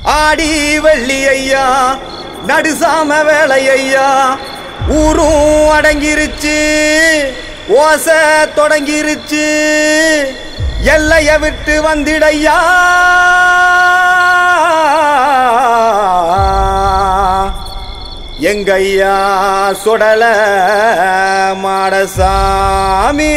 ஆடி வெள்ளி ஐயா நடுசாம வேலை ஐயா ஊரும் அடங்கிருச்சு ஓசை தொடங்கிருச்சு எல்லைய விட்டு வந்திடையா எங்கையா சுடல மாடசாமி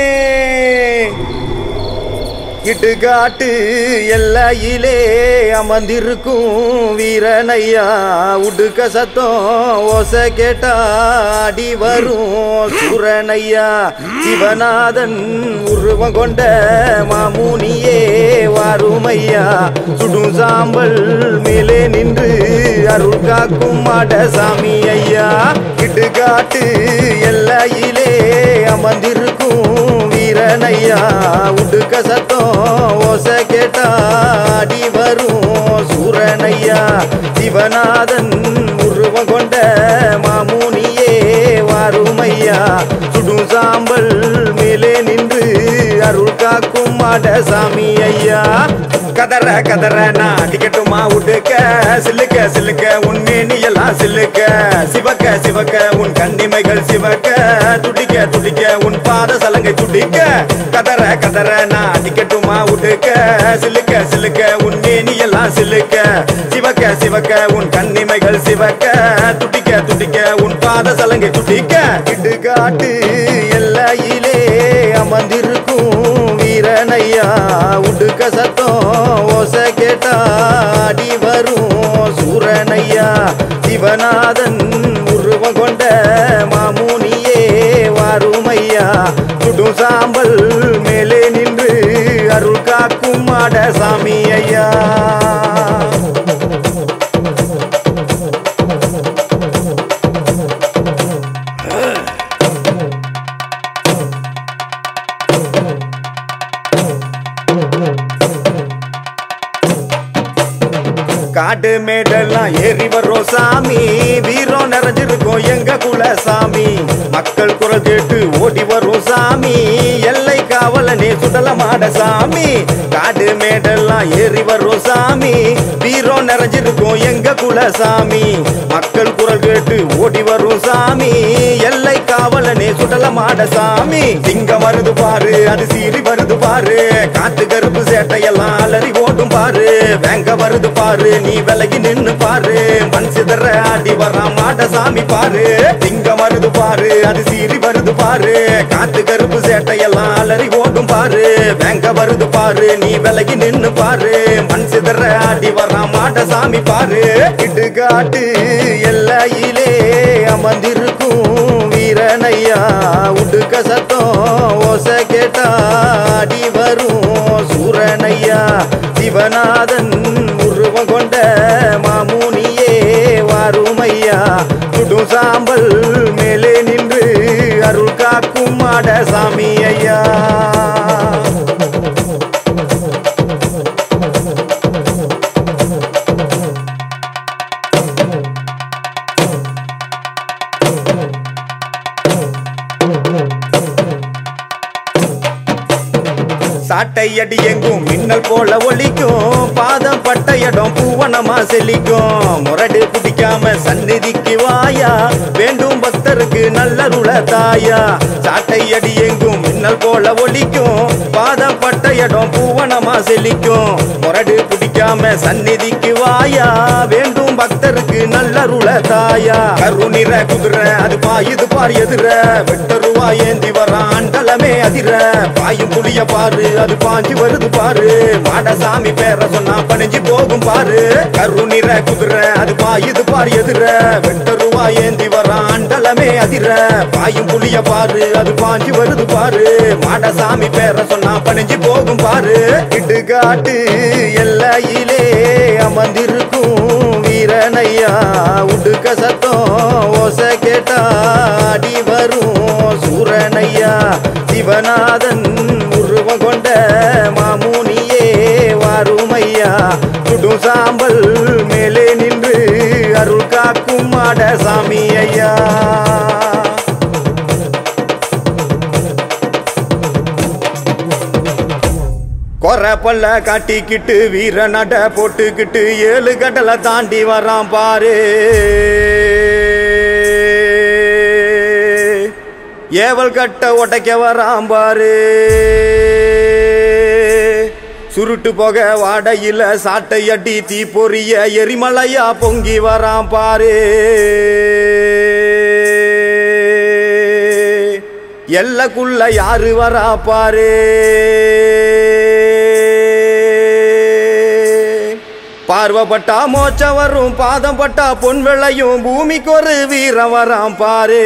இட்டுக்காட்டு எல்லையிலே அமர்ந்திருக்கும் வீரனையா உடுக்க சத்தம் ஓசை கேட்டா அடி வரும் சூரனையா சிவநாதன் உருவம் கொண்ட மாமுனியே வாருமையா சுடும் சாம்பல் மேலே நின்று அருள் காக்கும் மாடசாமி ஐயா இட்டுக்காட்டு எல்லையிலே அமர்ந்திருக்கும் வீரனையா உடுக்க சத்தம் ஓசை கேட்டா அடி வரும் சூரனையா சிவநாதன் உருவம் கொண்ட மாமுனியே வாருமையா சுடும் சாம்பல் மேலே நின்று அருள் காக்கும் மாடசாமி ஐயா கதற கதற நான் அடிக்கட்டுமா உடுக்க சில்லுக்க சில்லுக்க உன் மேனியெல்லாம் சில்லுக்க சிவக்க சிவக்க உன் கண்ணிமைகள் சிவக்க துடிக்க துடிக்க உன் பாத சலங்கை துடிக்க கதற கதற நான் அடிக்கட்டுமா உடுக்க சில்லுக்க சில்லுக்க உன் மேனியெல்லாம் சில்லுக்க சிவக்க சிவக்க உன் கண்ணிமைகள் சிவக்க துடிக்க துடிக்க உன் பாத சலங்கை துடிக்க இடுகாட்டு எல்லையிலே அமர்ந்திருக்கும் வீரனையா உடுக்க சத்தம் ஓசை கேட்டா அடி வரும் சூரனையா சிவநாதன் உருவம் கொண்ட மாமுனியே வாருமையா சுடும் சாம்பல் மேலே நின்று அருள் காக்கும் மாடசாமி ஐயா காட்டு மேடெல்லாம் ஏறி வர்றோம் சாமி வீரம் நிறைஞ்சிருக்கும் எங்க குல சாமி மக்கள் குரல் கேட்டு ஓடி வரும் சாமி எல்லை காவலனே சுடல மாட சாமி காடு மேடெல்லாம் ஏறி வர்றோம் சாமி வீரம் நிறைஞ்சிருக்கும் எங்க குல சாமி மக்கள் குரல் கேட்டு ஓடி வரும் சாமி எல்லை காவலனே சுடல மாட சாமி சிங்கம் வருது பாரு அது சீறி வருது பாரு காத்து கருப்பு சேட்டையெல்லாம் அலறி ஓடும் பாரு வேங்க வருது பாரு நீ விலகி நின்னு பாரு மண் சிதற ஆடி வர மாட சாமி பாரு சிங்கம் வருது பாரு அது சீறி வருது பாரு காத்து கருப்பு சேட்டையெல்லாம் அலறி ஓடும் பாரு வேங்க வருது பாரு நீ விலகி நின்னு பாரு மண் சிதற ஆடி வர மாட சாமி பாரு இடுகாட்டு எல்லையிலே அமர்ந்திருக்கும் வீரனையா உடுக்க சத்தம் ஓசை கேட்டா அடி வரும் சூரனையா சிவநாதன் உருவம் கொண்ட மாமுனியே வாருமையா சுடும் சாம்பல் மேலே நின்று அருள் காக்கும் மாடசாமி ஐயா சாட்டை அடி எங்கும் மின்னல் போல ஒலிக்கும் பாதம் பட்ட இடம் பூவனமா செழிக்கும் முரடு பிடிக்காம சந்நிதிக்கு வாயா வேண்டும் பக்தருக்கு நல்லருள தாயா சாட்டை அடி எங்கும் மின்னல் போல ஒலிக்கும் பாதம் பட்ட இடம் பூவனமா செழிக்கும் முரடு பிடிக்காம சந்நிதிக்கு வாயா வேண்டும் பக்தருக்கு நல்லருள தாயா கருநிற குதிரை அது பாயுது பார் எதிர வெட்டருவா ஏந்தி வரான் ஆண்டலமே அதிர பாயும் புளிய பாரு அது பாஞ்சு வருது பாரு மாடசாமி பேர சொன்னா பணிஞ்சு போகும் பாரு கருநிற குதிரை அது பாயுது பார் எதிர வெட்டருவா ஏந்தி வரான் ஆண்டலமே அதிர பாயும் புளிய பாரு அது பாஞ்சு வருது பாரு மாடசாமி பேர சொன்னா பணிஞ்சு போகும் பாரு இடுகாட்டு எல்லையிலே அமர்ந்திருக்கும் வீரனையா உடுக்க சத்தம் ஓசை கேட்டா அடி வரும் சூரனையா சிவநாதன் உருவம் கொண்ட மாமுனியே வாருமையா சுடும் சாம்பல் மேலே நின்று அருள் காக்கும் மாடசாமி ஐயா கொர பல் பல்ல காட்டிக்கிட்டு வீர நட போட்டுக்கிட்டு ஏழு கடலை தாண்டி வரான் பாரு ஏவல் கட்ட உடைக்க வரான் பாரு சுருட்டு போக வாடையில சாட்டை அடி தீ பொரிய எரிமலையா பொங்கி வரான் பாரு எல்லக்குள்ள யாரு வரா பாரு பார்வப்பட்டா மோச்சம் வரும் பாதம் பட்டா பொன் விளையும் பூமிக்கு ஒரு வீரம் வராம் பாரு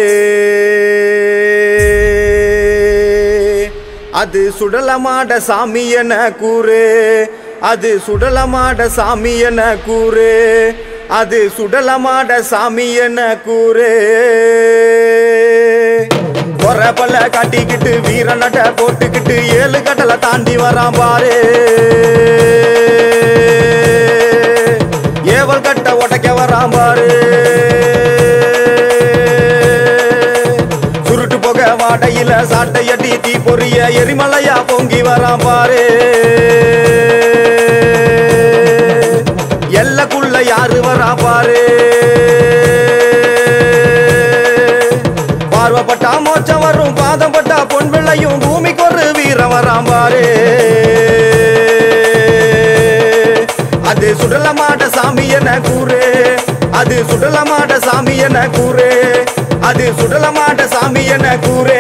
அது சுடலமாட சாமி என கூறு அது சுடலமாட சாமி என கூறு அது சுடலமாட சாமி என கூறு பல்ல காட்டிக்கிட்டு வீர நட போட்டுக்கிட்டு ஏழு கடலை தாண்டி வரான் பாரு ஏவல் கட்ட உடைக்க வரான் பாரு சுருட்டு போக வாடையில சாட்டை அடி தீ பொரிய எரிமலையா பொங்கி வரான் பாரு எல்லக்குள்ள யாரு வரா பாரு பார்வப்பட்டா மோச்சம் வரும் பாதம் பட்டா பொன் விளையும் பூமிக்கு ஒரு வீரம் வரான் பாரு அது சுடலமாட சாமி என கூறு அது சுடலமாட சாமி என கூறு அது சுடலமாட சாமி என கூறே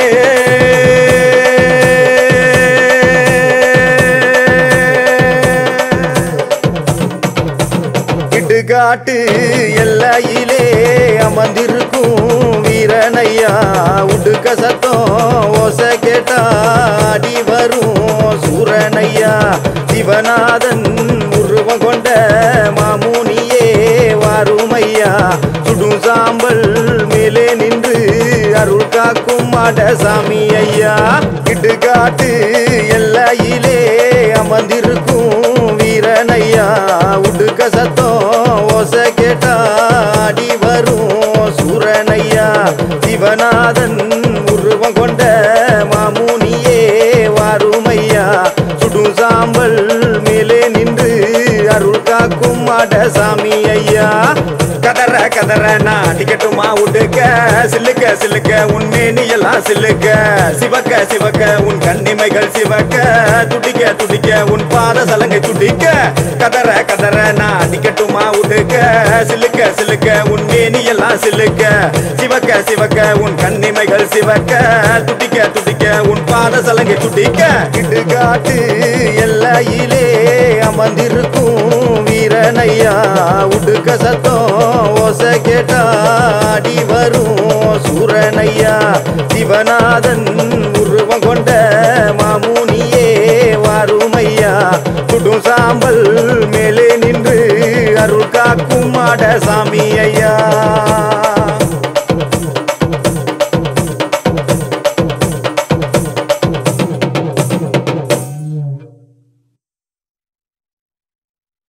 இடுகாட்டு எல்லையிலே அமர்ந்திருக்கும் வீரனையா உடுக்க சத்தம் ஓச கேட்டா அடி வரும் சூரனையா சிவநாதன் உருவம் கொண்ட மாமுனியே வாருமையா சுடும் சாம்பல் மேலே நின்று அருள் காக்கும் மாடசாமி ஐயா இடுகாட்டு எல்லையிலே அமர்ந்திருக்கும் வீரனையா உடுக்க சத்தம் ஓச கேட்டா அடி வரும் சூரனையா சிவநாதன் உருவம் கொண்ட மாமுனியே வாருமையா சுடும் சாம்பல் மேலே நின்று அருள் காக்கும் மாடசாமி ஐயா கதற கதற நான் அடிக்கட்டுமா உடுக்க சில்லுக்க சில்லுக்க உன் மேனியெல்லாம் சில்லுக்க சிவக்க சிவக்க உன் கண்ணிமைகள் சிவக்க துடிக்க துடிக்க உன் பாத சலங்கை துடிக்க கதற கதற நான் அடிக்கட்டுமா உடுக்க சில்லுக்க சில்லுக்க உன் மேனியெல்லாம் சில்லுக்க சிவக்க சிவக்க உன் கண்ணிமைகள் சிவக்க துடிக்க துடிக்க உன் பாத சலங்கை துடிக்க இடுகாட்டு எல்லையிலே அமர்ந்திருக்கும் வீரனையா உடுக்க சத்தம் ஓச கேட்டா அடி வரும் சூரனையா சிவநாதன்